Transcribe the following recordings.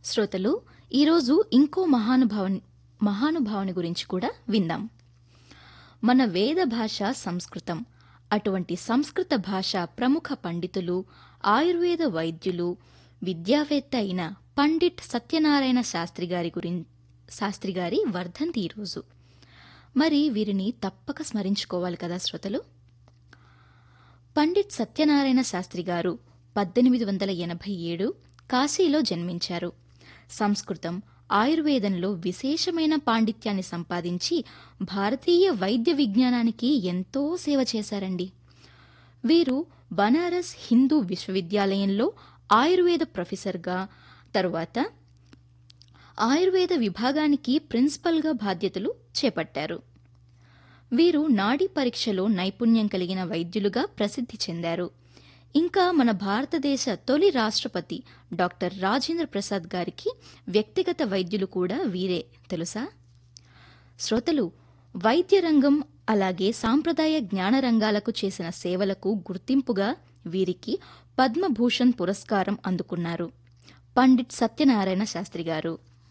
శ్రోతలు ఈరోజు ఇంకో మహానుభావుని మహానుభావుని గురించి కూడా విందాం మన వేద భాష సంస్కృతం అటువంటి సంస్కృత భాష ప్రముఖ పండితులు ఆయుర్వేద వైద్యులు విద్యావేత్త అయిన పండిట్ సత్యనారాయణ శాస్త్రి గారి గురిం శాస్త్రి గారి వర్ధంతి ఈరోజు మరి వీరిని తప్పక స్మరించుకోవాలి కదా శ్రోతలు పండిట్ సత్యనారాయణ శాస్త్రి గారు పద్దెనిమిది వందల ఎనభై ఏడు కాశీలో జన్మించారు సంస్కృతం ఆయుర్వేదంలో విశేషమైన పాండిత్యాన్ని సంపాదించి భారతీయ వైద్య విజ్ఞానానికి ఎంతో సేవ చేశారండి వీరు బనారస్ హిందూ విశ్వవిద్యాలయంలో ఆయుర్వేద ప్రొఫెసర్గా తరువాత ఆయుర్వేద విభాగానికి ప్రిన్సిపల్గా బాధ్యతలు చేపట్టారు వీరు నాడీ పరీక్షలో నైపుణ్యం కలిగిన వైద్యులుగా ప్రసిద్ధి చెందారు ఇంకా మన భారతదేశ తొలి రాష్ట్రపతి డాక్టర్ రాజేంద్ర ప్రసాద్ గారికి వ్యక్తిగత వైద్యులు కూడా వీరే తెలుసా శ్రోతలు వైద్య రంగం అలాగే సాంప్రదాయ జ్ఞాన రంగాలకు చేసిన సేవలకు గుర్తింపుగా వీరికి పద్మభూషణ్ పురస్కారం అందుకున్నారు పండిట్ సత్యనారాయణ శాస్త్రి గారు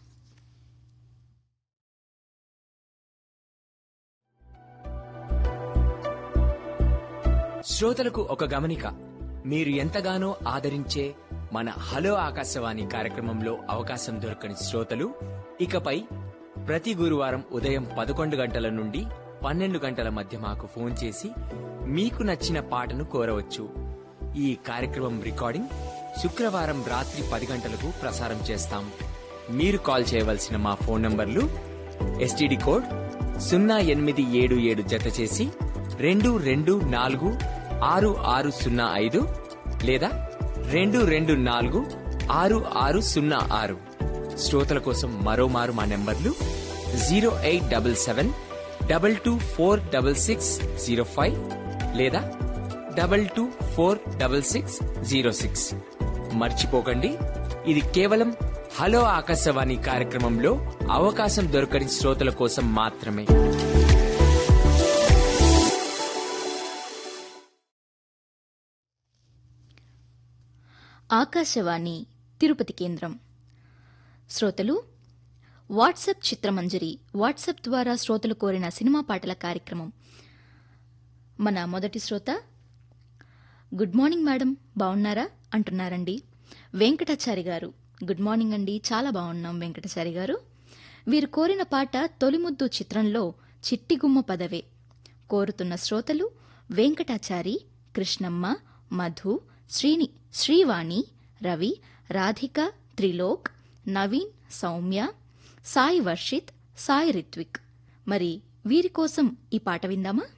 శ్రోతలకు ఒక గమనిక మీరు ఎంతగానో ఆదరించే మన హలో ఆకాశవాణి కార్యక్రమంలో అవకాశం దొరకని శ్రోతలు ఇకపై ప్రతి గురువారం ఉదయం పదకొండు గంటల నుండి పన్నెండు గంటల మధ్య మాకు ఫోన్ చేసి మీకు నచ్చిన పాటను కోరవచ్చు ఈ కార్యక్రమం రికార్డింగ్ శుక్రవారం రాత్రి పది గంటలకు ప్రసారం చేస్తాం మీరు కాల్ చేయవలసిన మా ఫోన్ నంబర్లు ఎస్టీడీ కోడ్ సున్నా ఎనిమిది ఏడు ఏడు జత చేసి రెండు రెండు నాలుగు ఆరు ఆరు సున్నా ఐదు లేదా రెండు రెండు నాలుగు ఆరు ఆరు సున్నా ఆరు శ్రోతల కోసం మరోమారు మా నెంబర్లు zero eight double seven double two four double six zero five లేదా double two four double six zero six మర్చిపోకండి ఇది కేవలం హలో ఆకాశవాణి కార్యక్రమంలో అవకాశం దొరకని శ్రోతల కోసం మాత్రమే ఆకాశవాణి తిరుపతి కేంద్రం శ్రోతలు వాట్సాప్ చిత్రమంజరి వాట్సాప్ ద్వారా శ్రోతలు కోరిన సినిమా పాటల కార్యక్రమం మన మొదటి శ్రోత గుడ్ మార్నింగ్ మేడం బాగున్నారా అంటున్నారండి వెంకటాచారి గారు గుడ్ మార్నింగ్ అండి చాలా బాగున్నాం వెంకటాచారి గారు వీరు కోరిన పాట తొలిముద్దు చిత్రంలో చిట్టిగుమ్మ పదవే కోరుతున్న శ్రోతలు వెంకటాచారి కృష్ణమ్మ మధు శ్రీని శ్రీవాణి రవి రాధిక త్రిలోక్ నవీన్ సౌమ్య సాయి వర్షిత్ సాయి రిత్విక్ మరి వీరి కోసం ఈ పాట విందామా